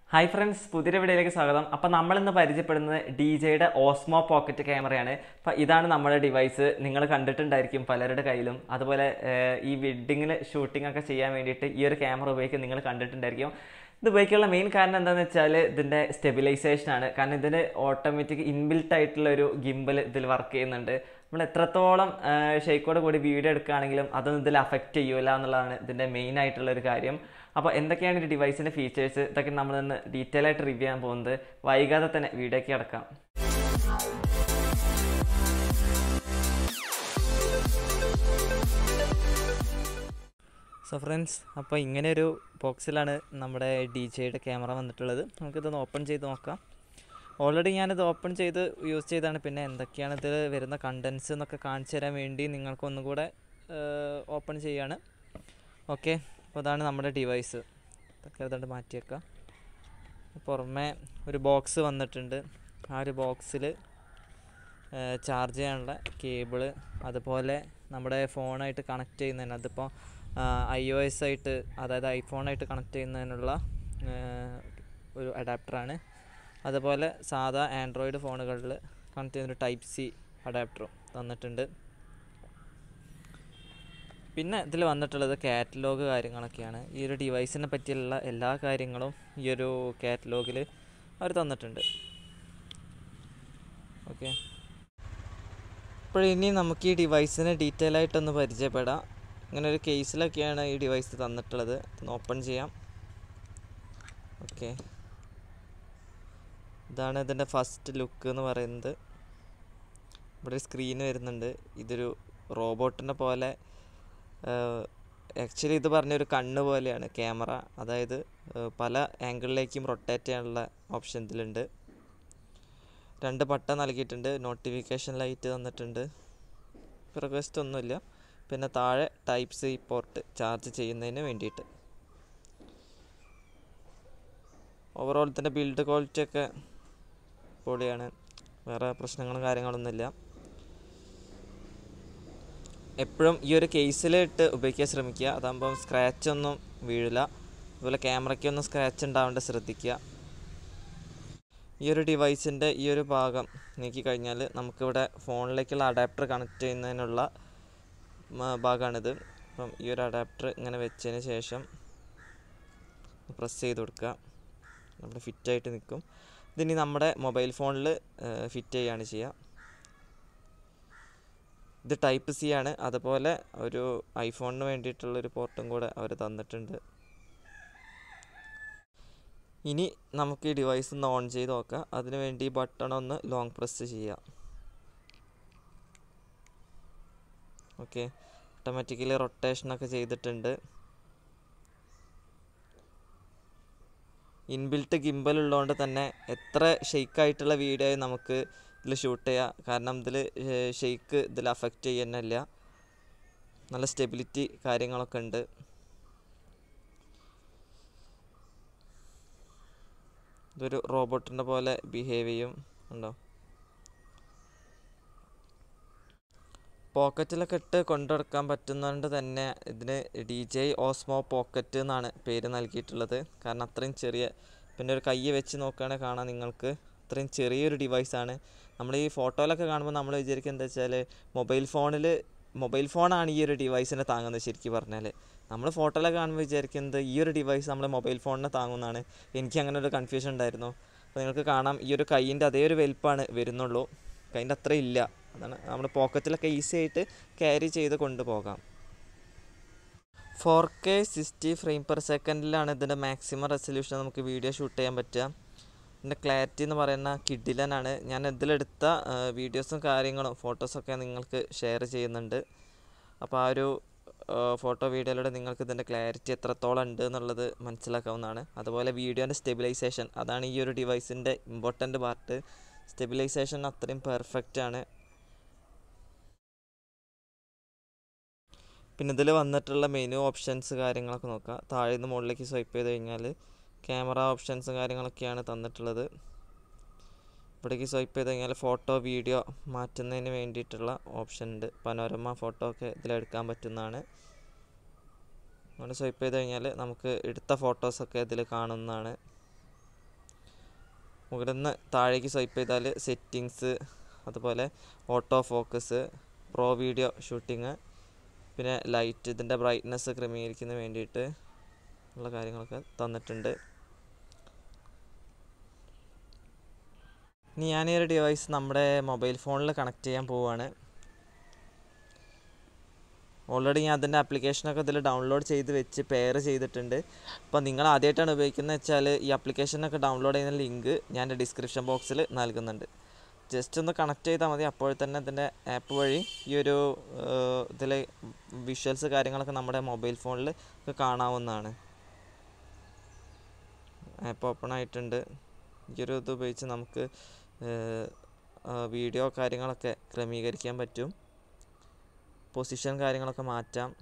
hi friends പുതിയ വീഡിയോയിലേക്ക് സ്വാഗതം അപ്പോൾ നമ്മളിന്ന് പരിചയപ്പെടുന്നത് ഡി ജെയുടെ ഓസ്മോ പോക്കറ്റ് ക്യാമറയാണ് അപ്പോൾ ഇതാണ് നമ്മുടെ ഡിവൈസ് നിങ്ങൾ കണ്ടിട്ടുണ്ടായിരിക്കും പലരുടെ കയ്യിലും അതുപോലെ ഏഹ്, ഈ വെഡ്ഡിങ്ങിൽ ഷൂട്ടിംഗ് ഒക്കെ ചെയ്യാൻ വേണ്ടിയിട്ട് ഈ ഒരു ക്യാമറ ഉപയോഗിക്കാൻ നിങ്ങൾ കണ്ടിട്ടുണ്ടായിരിക്കും ഇത് ഉപയോഗിക്കാനുള്ള മെയിൻ കാരണം എന്താണെന്ന് വെച്ചാൽ ഇതിൻ്റെ സ്റ്റെബിലൈസേഷൻ ആണ് കാരണം ഇതിന് ഓട്ടോമാറ്റിക് ഇൻബിൽട്ട് ആയിട്ടുള്ള ഒരു ഗിംബൽ ഇതിൽ വർക്ക് ചെയ്യുന്നുണ്ട് നമ്മൾ എത്രത്തോളം ഷെയ്ക്കോട് കൂടി വീഡിയോ എടുക്കുകയാണെങ്കിലും അതൊന്നും ഇതിൽ അഫക്റ്റ് ചെയ്യൂല എന്നുള്ളതാണ് ഇതിൻ്റെ മെയിൻ ആയിട്ടുള്ള ഒരു കാര്യം അപ്പോൾ എന്തൊക്കെയാണ് ഈ ഡിവൈസിൻ്റെ ഫീച്ചേഴ്സ് ഇതൊക്കെ നമ്മൾ ഇന്ന് ഡീറ്റെയിൽ ആയിട്ട് റിവ്യൂ ചെയ്യാൻ പോകുന്നത് വൈകാതെ തന്നെ വീഡിയോയ്ക്ക് കിടക്കാം സോ ഫ്രണ്ട്സ് അപ്പോൾ ഇങ്ങനെ ഒരു ബോക്സിലാണ് നമ്മുടെ ഡി ജെയുടെ ക്യാമറ വന്നിട്ടുള്ളത് നമുക്കിതൊന്ന് ഓപ്പൺ ചെയ്ത് നോക്കാം ഓൾറെഡി ഞാനിത് ഓപ്പൺ ചെയ്ത് യൂസ് ചെയ്താണ് പിന്നെ എന്തൊക്കെയാണ് ഇതിൽ വരുന്ന കണ്ടൻസ് എന്നൊക്കെ കാണിച്ചു തരാൻ വേണ്ടി നിങ്ങൾക്ക് ഒന്നും കൂടെ ഓപ്പൺ ചെയ്യാണ് ഓക്കെ അപ്പോൾ അതാണ് നമ്മുടെ ഡിവൈസ് ഇതൊക്കെ അതുകൊണ്ട് മാറ്റി വെക്കാം പുറമെ ഒരു ബോക്സ് വന്നിട്ടുണ്ട് ആ ഒരു ബോക്സിൽ ചാർജ് ചെയ്യാനുള്ള കേബിള് അതുപോലെ നമ്മുടെ ഫോണായിട്ട് കണക്ട് ചെയ്യുന്നതിന് അതിപ്പോൾ ഐ ഒ എസ് ആയിട്ട് അതായത് ഐഫോണായിട്ട് കണക്ട് ചെയ്യുന്നതിനുള്ള ആ, ഒരു അഡാപ്റ്ററാണ് അതുപോലെ സാധാ ആൻഡ്രോയിഡ് ഫോണുകളിൽ കണക്ട് ചെയ്യുന്ന ഒരു ടൈപ്പ് സി അഡാപ്റ്ററും തന്നിട്ടുണ്ട് പിന്നെ ഇതിൽ വന്നിട്ടുള്ളത് കാറ്റലോഗ് കാര്യങ്ങളൊക്കെയാണ് ഈ ഒരു ഡിവൈസിനെ പറ്റിയുള്ള എല്ലാ കാര്യങ്ങളും ഈ ഒരു കാറ്റലോഗിൽ അവർ തന്നിട്ടുണ്ട് ഓക്കെ അപ്പോൾ ഇനി നമുക്ക് ഈ ഡിവൈസിനെ ഡീറ്റെയിൽ ആയിട്ടൊന്ന് പരിചയപ്പെടാം ഇങ്ങനെ ഒരു കേസിലൊക്കെയാണ് ഈ ഡിവൈസ് തന്നിട്ടുള്ളത് ഒന്ന് ഓപ്പൺ ചെയ്യാം ഓക്കെ ഇതാണ് ഇതിൻ്റെ ഫസ്റ്റ് ലുക്ക് എന്ന് പറയുന്നത് ഇവിടെ ഒരു സ്ക്രീൻ വരുന്നുണ്ട് ഇതൊരു റോബോട്ടിനെ പോലെ ആക്ച്വലി ഇത് പറഞ്ഞൊരു കണ്ണ് പോലെയാണ് ക്യാമറ അതായത് ഏഹ് പല ആംഗിളിലേക്കും റൊട്ടേറ്റ് ചെയ്യാനുള്ള ഓപ്ഷൻ ഇതിലുണ്ട് രണ്ട് ബട്ടൺ നൽകിയിട്ടുണ്ട് നോട്ടിഫിക്കേഷൻ ലൈറ്റ് തന്നിട്ടുണ്ട് റിക്വസ്റ്റ് ഒന്നുമില്ല പിന്നെ താഴെ ടൈപ്പ് സി പോർട്ട് ചാർജ് ചെയ്യുന്നതിന് വേണ്ടിയിട്ട് ഓവറോൾ ഇതിൻ്റെ ബിൽഡ് ക്വാളിറ്റി ഒക്കെ പൊളിയാണ് വേറെ പ്രശ്നങ്ങളും കാര്യങ്ങളൊന്നുമില്ല എപ്പോഴും ഈ ഒരു കേസിലിട്ട് ഉപയോഗിക്കാൻ ശ്രമിക്കുക അതാകുമ്പം സ്ക്രാച്ച് ഒന്നും വീഴില്ല അതുപോലെ ക്യാമറയ്ക്കൊന്നും സ്ക്രാച്ച് ഉണ്ടാവേണ്ട ശ്രദ്ധിക്കുക ഈ ഒരു ഡിവൈസിൻ്റെ ഈ ഒരു ഭാഗം നീക്കി കഴിഞ്ഞാൽ നമുക്കിവിടെ ഫോണിലേക്കുള്ള അഡാപ്റ്റർ കണക്ട് ചെയ്യുന്നതിനുള്ള മ- ഭാഗമാണിത് അപ്പം ഈ ഒരു അഡാപ്റ്റർ ഇങ്ങനെ വെച്ചതിന് ശേഷം പ്രസ് ചെയ്ത് കൊടുക്കുക നമ്മുടെ ഫിറ്റായിട്ട് നിൽക്കും ഇതിനി നമ്മുടെ മൊബൈൽ ഫോണിൽ ഫിറ്റ് ചെയ്യുകയാണ് ചെയ്യുക ഇത് ടൈപ്പ് സി ആണ് അതുപോലെ ഒരു ഐഫോണിന് വേണ്ടിയിട്ടുള്ള ഒരു പോർട്ടും കൂടെ അവർ തന്നിട്ടുണ്ട് ഇനി നമുക്ക് ഈ ഡിവൈസ് ഒന്ന് ഓൺ ചെയ്ത് നോക്കാം അതിനു വേണ്ടി ഈ ബട്ടൺ ഒന്ന് ലോങ് പ്രസ് ചെയ്യാം ഓക്കെ ഓട്ടോമാറ്റിക്കലി റൊട്ടേഷനൊക്കെ ചെയ്തിട്ടുണ്ട് ഇൻബിൽട്ട് ഗിംബൽ ഉള്ളതുകൊണ്ട് തന്നെ എത്ര ഷെയ്ക്കായിട്ടുള്ള വീഡിയോ നമുക്ക് ഇതിൽ ഷൂട്ട് ചെയ്യാം കാരണം ഇതിൽ ഷെയ്ക്ക് ഇതിൽ അഫക്റ്റ് ചെയ്യുന്നില്ല നല്ല സ്റ്റെബിലിറ്റി കാര്യങ്ങളൊക്കെ ഉണ്ട് ഇതൊരു റോബോട്ടിൻ്റെ പോലെ ബിഹേവ് ചെയ്യും ഉണ്ടോ പോക്കറ്റിലൊക്കെ ഇട്ട് കൊണ്ടുനടക്കാൻ പറ്റുന്നതുകൊണ്ട് തന്നെ ഇതിന് ഡി ജെ ഓസ്മോ പോക്കറ്റ് എന്നാണ് പേര് നൽകിയിട്ടുള്ളത് കാരണം അത്രയും ചെറിയ പിന്നെ ഒരു കൈ വെച്ച് നോക്കുകയാണെങ്കിൽ കാണാം നിങ്ങൾക്ക് അത്രയും ചെറിയൊരു ഡിവൈസാണ് നമ്മൾ ഈ ഫോട്ടോയിലൊക്കെ കാണുമ്പോൾ നമ്മൾ വിചാരിക്കുക എന്താ വെച്ചാൽ മൊബൈൽ ഫോണിൽ മൊബൈൽ ഫോണാണ് ഈ ഒരു ഡിവൈസിനെ താങ്ങുന്നത് ശരിക്കും പറഞ്ഞാൽ നമ്മൾ ഫോട്ടോയിലൊക്കെ കാണുമ്പോൾ വിചാരിക്കുന്നത് ഈ ഒരു ഡിവൈസ് നമ്മൾ മൊബൈൽ ഫോണിനെ താങ്ങുന്നതാണ് എനിക്ക് അങ്ങനെ ഒരു കൺഫ്യൂഷൻ ഉണ്ടായിരുന്നു അപ്പോൾ നിങ്ങൾക്ക് കാണാം ഈ ഒരു കൈയിൻ്റെ അതേ ഒരു വലിപ്പമാണ് വരുന്നുള്ളൂ കൈൻ്റെ അത്ര ഇല്ല അതാണ് നമ്മൾ പോക്കറ്റിലൊക്കെ ഈസി ആയിട്ട് ക്യാരി ചെയ്ത് കൊണ്ടുപോകാം four K sixty frame per സെക്കൻഡിലാണ് ഇതിൻ്റെ മാക്സിമം റെസൊല്യൂഷൻ നമുക്ക് വീഡിയോ ഷൂട്ട് ചെയ്യാൻ പറ്റുക ഇതിൻ്റെ ക്ലാരിറ്റി എന്ന് പറയുന്ന കിഡിലനാണ് ഞാൻ ഇതിലെടുത്ത വീഡിയോസും കാര്യങ്ങളും ഫോട്ടോസൊക്കെ നിങ്ങൾക്ക് ഷെയർ ചെയ്യുന്നുണ്ട് അപ്പോൾ ആ ഒരു ഫോട്ടോ വീഡിയോയിലൂടെ നിങ്ങൾക്ക് ഇതിൻ്റെ ക്ലാരിറ്റി എത്രത്തോളം ഉണ്ട് എന്നുള്ളത് മനസ്സിലാക്കാവുന്നതാണ് അതുപോലെ വീഡിയോൻ്റെ സ്റ്റെബിലൈസേഷൻ അതാണ് ഈ ഒരു ഡിവൈസിൻ്റെ ഇമ്പോർട്ടൻ്റ് പാർട്ട് സ്റ്റെബിലൈസേഷൻ അത്രയും പെർഫെക്റ്റ് ആണ് പിന്നെ ഇതിൽ വന്നിട്ടുള്ള മെനു ഓപ്ഷൻസ് കാര്യങ്ങളൊക്കെ നോക്കാം താഴെ നിന്ന് മുകളിലേക്ക് സ്വൈപ്പ് ചെയ്ത് കഴിഞ്ഞാൽ ക്യാമറ ഓപ്ഷൻസും കാര്യങ്ങളൊക്കെയാണ് തന്നിട്ടുള്ളത് ഇവിടേക്ക് സ്വൈപ്പ് ചെയ്ത് കഴിഞ്ഞാൽ ഫോട്ടോ വീഡിയോ മാറ്റുന്നതിന് വേണ്ടിയിട്ടുള്ള ഓപ്ഷൻ ഉണ്ട് പനോരമ ഫോട്ടോ ഒക്കെ ഇതിലെടുക്കാൻ പറ്റുന്നതാണ് അങ്ങനെ സ്വൈപ്പ് ചെയ്ത് കഴിഞ്ഞാൽ നമുക്ക് എടുത്ത ഫോട്ടോസൊക്കെ ഇതിൽ കാണുന്നതാണ് മുകളിൽ നിന്ന് താഴേക്ക് സ്വൈപ്പ് ചെയ്താൽ സെറ്റിങ്സ് അതുപോലെ auto focus pro video shooting പിന്നെ ലൈറ്റ് ഇതിൻ്റെ ബ്രൈറ്റ്നസ് ക്രമീകരിക്കുന്നതിന് വേണ്ടിയിട്ട് ഉള്ള കാര്യങ്ങളൊക്കെ തന്നിട്ടുണ്ട് ഇനി ഞാൻ ഈ ഒരു ഡിവൈസ് നമ്മുടെ മൊബൈൽ ഫോണിൽ കണക്ട് ചെയ്യാൻ പോവുകയാണ് ഓൾറെഡി ഞാൻ അതിൻ്റെ ആപ്ലിക്കേഷനൊക്കെ ഇതിൽ ഡൗൺലോഡ് ചെയ്ത് വെച്ച് പെയർ ചെയ്തിട്ടുണ്ട് അപ്പോൾ നിങ്ങൾ ആദ്യമായിട്ടാണ് ഉപയോഗിക്കുന്നത് വെച്ചാൽ ഈ ആപ്ലിക്കേഷനൊക്കെ ഡൗൺലോഡ് ചെയ്യുന്ന ലിങ്ക് ഞാൻ എൻ്റെ ഡിസ്ക്രിപ്ഷൻ ബോക്സിൽ നൽകുന്നുണ്ട് ജസ്റ്റ് ഒന്ന് കണക്ട് ചെയ്താൽ മതി അപ്പോൾ തന്നെ ഇതിൻ്റെ ആപ്പ് വഴി ഈ ഒരു ഇതിൽ വിഷ്വൽസ് കാര്യങ്ങളൊക്കെ നമ്മുടെ മൊബൈൽ ഫോണിൽ ഒക്കെ കാണാവുന്നതാണ് ആപ്പ് ഓപ്പൺ ആയിട്ടുണ്ട് ഈ ഒരു ഇത് ഉപയോഗിച്ച് നമുക്ക് വീഡിയോ കാര്യങ്ങളൊക്കെ ക്രമീകരിക്കാൻ പറ്റും പൊസിഷൻ കാര്യങ്ങളൊക്കെ മാറ്റാം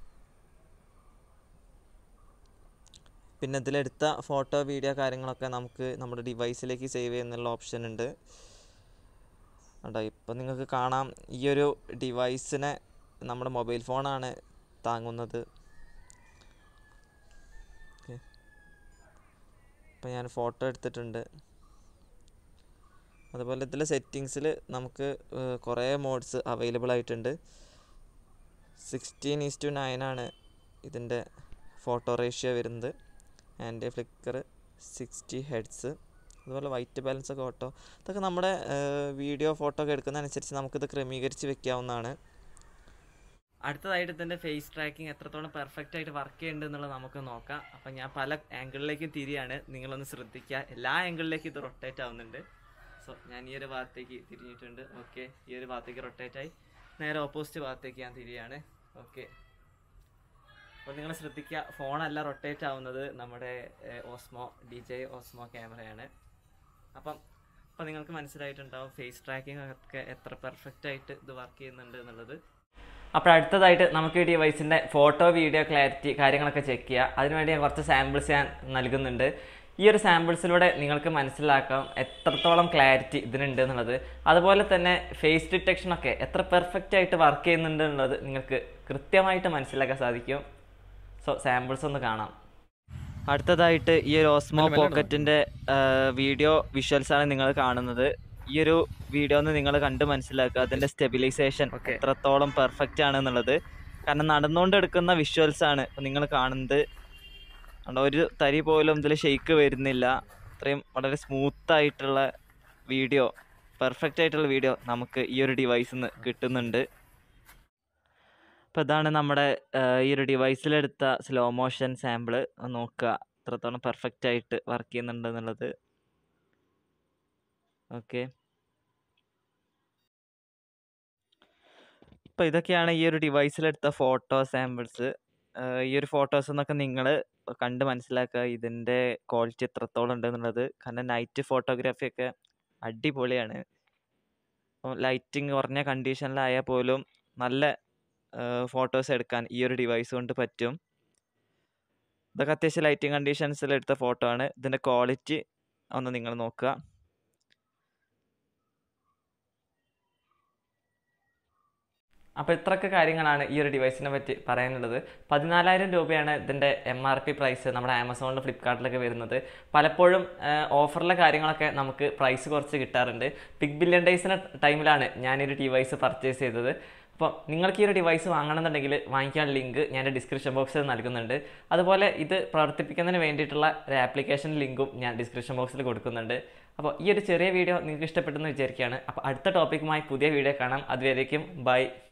പിന്നെ ഇതിലെടുത്ത ഫോട്ടോ വീഡിയോ കാര്യങ്ങളൊക്കെ നമുക്ക് നമ്മുടെ ഡിവൈസിലേക്ക് സേവ് ചെയ്യുന്നുള്ള ഓപ്ഷൻ ഉണ്ട് കേട്ടോ ഇപ്പം നിങ്ങൾക്ക് കാണാം ഈ ഒരു ഡിവൈസിനെ നമ്മുടെ മൊബൈൽ ഫോണാണ് താങ്ങുന്നത് ഇപ്പം ഞാൻ ഫോട്ടോ എടുത്തിട്ടുണ്ട് അതുപോലെ ഇതിലെ സെറ്റിങ്സിൽ നമുക്ക് കുറേ മോഡ്സ് അവൈലബിൾ ആയിട്ടുണ്ട് സിക്സ്റ്റീൻ ഈസ് ടു നയൻ ആണ് ഇതിൻ്റെ ഫോട്ടോ റേഷ്യോ വരുന്നത് ആൻഡ് ഫ്ലിക്കർ സിക്സ്റ്റി ഹെഡ്സ് അതുപോലെ വൈറ്റ് ബാലൻസ് ഒക്കെ ഓട്ടോ ഇതൊക്കെ നമ്മുടെ വീഡിയോ ഫോട്ടോ ഒക്കെ എടുക്കുന്നതനുസരിച്ച് നമുക്കിത് ക്രമീകരിച്ച് വെക്കാവുന്നതാണ് അടുത്തതായിട്ട് ഇതിൻ്റെ ഫേസ് ട്രാക്കിംഗ് എത്രത്തോളം പെർഫെക്റ്റ് ആയിട്ട് വർക്ക് ചെയ്യുന്നുണ്ട് എന്നുള്ളത് നമുക്ക് നോക്കാം അപ്പം ഞാൻ പല ആംഗിളിലേക്കും തിരിയാണ് നിങ്ങളൊന്ന് ശ്രദ്ധിക്കുക എല്ലാ ആംഗിളിലേക്കും ഇത് റൊട്ടേറ്റ് ആവുന്നുണ്ട് സോ ഞാൻ ഈ ഒരു ഭാഗത്തേക്ക് തിരിഞ്ഞിട്ടുണ്ട് ഓക്കെ ഈ ഒരു ഭാഗത്തേക്ക് റൊട്ടേറ്റ് ആയി നേരെ ഓപ്പോസിറ്റ് ഭാഗത്തേക്ക് ഞാൻ തിരിയാണ് ഓക്കെ അപ്പോൾ നിങ്ങൾ ശ്രദ്ധിക്കുക ഫോണല്ല റൊട്ടേറ്റ് ആവുന്നത് നമ്മുടെ ഓസ്മോ ഡി ജെ ഓസ്മോ ക്യാമറയാണ് അപ്പം അപ്പം നിങ്ങൾക്ക് മനസ്സിലായിട്ടുണ്ടാവും ഫേസ് ട്രാക്കിംഗ് ഒക്കെ എത്ര പെർഫെക്റ്റ് ആയിട്ട് ഇത് വർക്ക് ചെയ്യുന്നുണ്ട് എന്നുള്ളത് അപ്പോൾ അടുത്തതായിട്ട് നമുക്ക് ഈ ഡിവൈസിൻ്റെ ഫോട്ടോ വീഡിയോ ക്ലാരിറ്റി കാര്യങ്ങളൊക്കെ ചെക്ക് ചെയ്യുക അതിനുവേണ്ടി ഞാൻ കുറച്ച് സാമ്പിൾസ് ഞാൻ നൽകുന്നുണ്ട് ഈ ഒരു സാമ്പിൾസിലൂടെ നിങ്ങൾക്ക് മനസ്സിലാക്കാം എത്രത്തോളം ക്ലാരിറ്റി ഇതിനുണ്ട് എന്നുള്ളത് അതുപോലെ തന്നെ ഫേസ് ഡിറ്റക്ഷൻ ഒക്കെ എത്ര പെർഫെക്റ്റ് ആയിട്ട് വർക്ക് ചെയ്യുന്നുണ്ട് എന്നുള്ളത് നിങ്ങൾക്ക് കൃത്യമായിട്ട് മനസ്സിലാക്കാൻ സാധിക്കും സോ സാമ്പിൾസ് ഒന്ന് കാണാം അടുത്തതായിട്ട് ഈ ഒരു ഓസ്മോ പോക്കറ്റിൻ്റെ വീഡിയോ വിഷ്വൽസ് ആണ് നിങ്ങൾ കാണുന്നത് ഈ ഒരു വീഡിയോ ഒന്ന് നിങ്ങൾ കണ്ട് മനസ്സിലാക്കുക അതിൻ്റെ സ്റ്റെബിലൈസേഷൻ എത്രത്തോളം പെർഫെക്റ്റ് ആണ് എന്നുള്ളത് കാരണം നടന്നുകൊണ്ട് എടുക്കുന്ന വിഷ്വൽസ് ആണ് നിങ്ങൾ കാണുന്നത് അതുകൊണ്ട് ഒരു തരി പോലും ഇതിൽ ഷെയ്ക്ക് വരുന്നില്ല അത്രയും വളരെ സ്മൂത്ത് ആയിട്ടുള്ള വീഡിയോ പെർഫെക്റ്റ് ആയിട്ടുള്ള വീഡിയോ നമുക്ക് ഈ ഒരു ഡിവൈസിൽ നിന്ന് കിട്ടുന്നുണ്ട് അപ്പോൾ ഇതാണ് നമ്മുടെ ഈ ഒരു ഡിവൈസിലെടുത്ത സ്ലോ മോഷൻ സാമ്പിൾ നോക്കുക എത്രത്തോളം പെർഫെക്റ്റ് ആയിട്ട് വർക്ക് ചെയ്യുന്നുണ്ട് എന്നുള്ളത് ഓക്കെ അപ്പോൾ ഇതൊക്കെയാണ് ഈ ഒരു ഡിവൈസിലെടുത്ത ഫോട്ടോ സാമ്പിൾസ് ഈ ഒരു ഫോട്ടോസ് എന്നൊക്കെ നിങ്ങൾ കണ്ട് മനസ്സിലാക്കുക ഇതിൻ്റെ ക്വാളിറ്റി എത്രത്തോളം ഉണ്ട് എന്നുള്ളത് കാരണം നൈറ്റ് ഫോട്ടോഗ്രാഫി ഒക്കെ അടിപൊളിയാണ് ലൈറ്റിങ് കുറഞ്ഞ കണ്ടീഷനിലായാൽ പോലും നല്ല ഫോട്ടോസ് എടുക്കാൻ ഈ ഒരു ഡിവൈസ് കൊണ്ട് പറ്റും ഇതൊക്കെ അത്യാവശ്യം ലൈറ്റിംഗ് കണ്ടീഷൻസിൽ എടുത്ത ഫോട്ടോ ആണ് ഇതിൻ്റെ ക്വാളിറ്റി ഒന്ന് നിങ്ങൾ നോക്കുക അപ്പോൾ ഇത്രയൊക്കെ കാര്യങ്ങളാണ് ഈ ഒരു ഡിവൈസിനെ പറ്റി പറയാനുള്ളത് പതിനാലായിരം രൂപയാണ് ഇതിൻ്റെ എം ആർ പി പ്രൈസ് നമ്മുടെ ആമസോണിലും ഫ്ലിപ്കാർട്ടിലൊക്കെ വരുന്നത് പലപ്പോഴും ഓഫറിലെ കാര്യങ്ങളൊക്കെ നമുക്ക് പ്രൈസ് കുറച്ച് കിട്ടാറുണ്ട് ബിഗ് ബില്യൺ ഡേയ്സിൻ്റെ ടൈമിലാണ് ഞാനൊരു ഡിവൈസ് പർച്ചേസ് ചെയ്തത് അപ്പം നിങ്ങൾക്ക് ഈ ഒരു ഡിവൈസ് വാങ്ങണമെന്നുണ്ടെങ്കിൽ വാങ്ങിക്കാൻ ലിങ്ക് ഞാൻ ഡിസ്ക്രിപ്ഷൻ ബോക്സിൽ നൽകുന്നുണ്ട് അതുപോലെ ഇത് പ്രവർത്തിപ്പിക്കുന്നതിന് വേണ്ടിയിട്ടുള്ള ഒരു ആപ്ലിക്കേഷൻ ലിങ്കും ഞാൻ ഡിസ്ക്രിപ്ഷൻ ബോക്സിൽ കൊടുക്കുന്നുണ്ട് അപ്പോൾ ഈ ഒരു ചെറിയ വീഡിയോ നിങ്ങൾക്ക് ഇഷ്ടപ്പെട്ടെന്ന് വിചാരിക്കുകയാണ് അപ്പോൾ അടുത്ത ടോപ്പിക്കുമായി പുതിയ വീഡിയോ കാണാം അതുവരേക്കും ബൈ